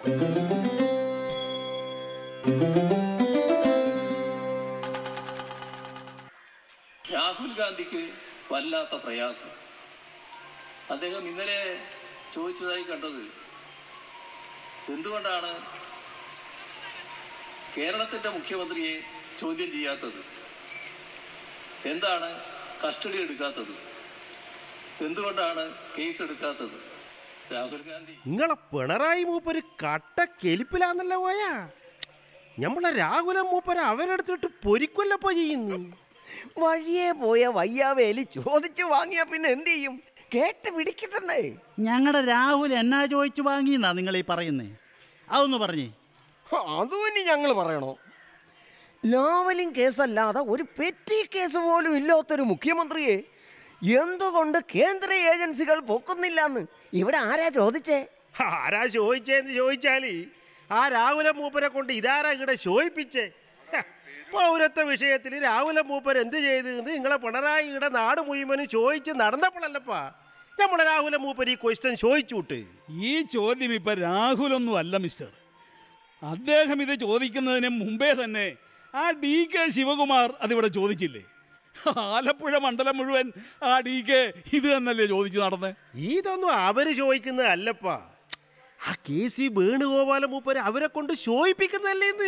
രാഹുൽ ഗാന്ധിക്ക് വല്ലാത്ത പ്രയാസം അദ്ദേഹം ഇന്നലെ ചോദിച്ചതായി കണ്ടത് എന്തുകൊണ്ടാണ് കേരളത്തിന്റെ മുഖ്യമന്ത്രിയെ ചോദ്യം ചെയ്യാത്തത് എന്താണ് കസ്റ്റഡി എടുക്കാത്തത് എന്തുകൊണ്ടാണ് കേസ് എടുക്കാത്തത് രാഹുൽ ഗാന്ധി നിങ്ങളെ പിണറായി മൂപ്പര് കട്ട കെലിപ്പിലാന്നല്ല പോയാ ഞമ്മളെ രാഹുലം മൂപ്പര് അവരെടുത്തിട്ട് പൊരിക്കൊല്ലപ്പോ ചെയ്യുന്നു വഴിയെ പോയ വയ്യാവേലി ചോദിച്ചു വാങ്ങിയാ പിന്നെ എന്ത് ചെയ്യും കേട്ട് പിടിക്കട്ടെന്നേ ഞങ്ങളുടെ രാഹുൽ എന്നാ ചോദിച്ചു വാങ്ങിയെന്നാ നിങ്ങൾ ഈ പറയുന്നേ അതൊന്ന് പറഞ്ഞേ അതും ഇനി ഞങ്ങൾ പറയണോ ലാവലിംഗ് കേസല്ലാതെ ഒരു പെറ്റി കേസ് പോലും ഇല്ലാത്തൊരു മുഖ്യമന്ത്രിയെ എന്തുകൊണ്ട് കേന്ദ്ര ഏജൻസികൾ പൊക്കുന്നില്ലെന്ന് ഇവിടെ ആരാ ചോദിച്ചേ ആരാ ചോദിച്ചേന്ന് ചോദിച്ചാല് ആ രാഹുലം മൂപ്പരെ കൊണ്ട് ഇതാരാ ഇവിടെ ചോദിപ്പിച്ചേ ഹ, പൗരത്വ വിഷയത്തിൽ രാഹുലം മൂപ്പർ എന്ത് ചെയ്ത് എന്ന് നിങ്ങളെ പിണറായി ഇവിടെ നാട് മുഴുവനും ചോദിച്ച് നടന്നപ്പോഴല്ലപ്പാ നമ്മളെ രാഹുലം മൂപ്പർ ഈ ക്വസ്റ്റ്യൻ ചോദിച്ചുവിട്ട് ഈ ചോദ്യം ഇപ്പൊ രാഹുലൊന്നും അല്ല മിസ്റ്റർ അദ്ദേഹം ഇത് ചോദിക്കുന്നതിന് മുമ്പേ തന്നെ ആ ഡി കെ ശിവകുമാർ അതിവിടെ ചോദിച്ചില്ലേ ആലപ്പുഴ മണ്ഡലം മുഴുവൻ ആ ഡി കെ ഇത് തന്നല്ലേ ചോദിച്ചു നടന്നേ ഇതൊന്നും അവര് ചോദിക്കുന്നത് അല്ലപ്പാ ആ കെ സി വേണുഗോപാല മൂപ്പര് അവരെ കൊണ്ട് ചോദിപ്പിക്കുന്നതല്ലേ ഇത്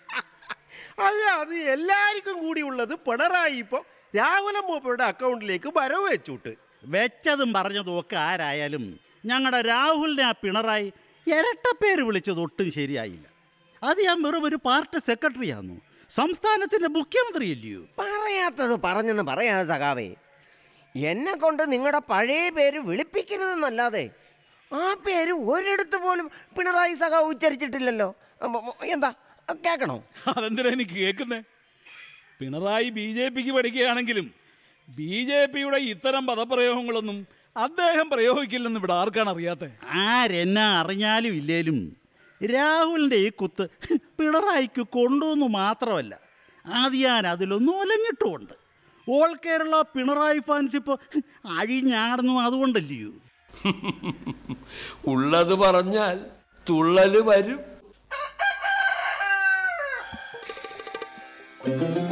അത് അത് എല്ലാവർക്കും കൂടി ഉള്ളത് പിണറായി ഇപ്പോൾ രാഹുലം മൂപ്പരുടെ അക്കൗണ്ടിലേക്ക് വരവ് വെച്ചുവിട്ട് വെച്ചതും പറഞ്ഞതും ഒക്കെ ആരായാലും ഞങ്ങളുടെ രാഹുലിനെ ആ പിണറായി ഇരട്ടപ്പേര് വിളിച്ചത് ഒട്ടും ശരിയായില്ല അത് ഞാൻ വെറും ഒരു പാർട്ടി സെക്രട്ടറിയാന്നു സംസ്ഥാനത്തിന്റെ മുഖ്യമന്ത്രിയല്ലയോ പറയാത്തത് പറഞ്ഞെന്ന് പറയാ സഖാവേ എന്നെ കൊണ്ട് നിങ്ങളുടെ പഴയ പേര് വിളിപ്പിക്കരുതെന്നല്ലാതെ ആ പേര് ഒരിടത്ത് പോലും പിണറായി സഖാവ് ഉച്ചരിച്ചിട്ടില്ലല്ലോ അപ്പൊ എന്താ കേൾക്കണോ അതെന്തിനാ എനിക്ക് കേൾക്കുന്നേ പിണറായി ബി ജെ പിക്ക് പഠിക്കുകയാണെങ്കിലും ബി ജെ പിയുടെ ഇത്തരം പദപ്രയോഗങ്ങളൊന്നും അദ്ദേഹം പ്രയോഗിക്കില്ലെന്ന് ഇവിടെ ആർക്കാണ് അറിയാത്തത് ആരെന്നാ അറിഞ്ഞാലും ഇല്ലേലും രാഹുലിൻ്റെ ഈ കുത്ത് പിണറായിക്ക് കൊണ്ടുവന്നു മാത്രമല്ല അത് ഞാൻ അതിലൊന്നും ഒലഞ്ഞിട്ടുമുണ്ട് ഓൾ കേരള പിണറായി ഫാൻസ് ഇപ്പോൾ അഴിഞ്ഞാടുന്നു അതുകൊണ്ടല്ലയോ ഉള്ളത് പറഞ്ഞാൽ തുള്ളല് വരും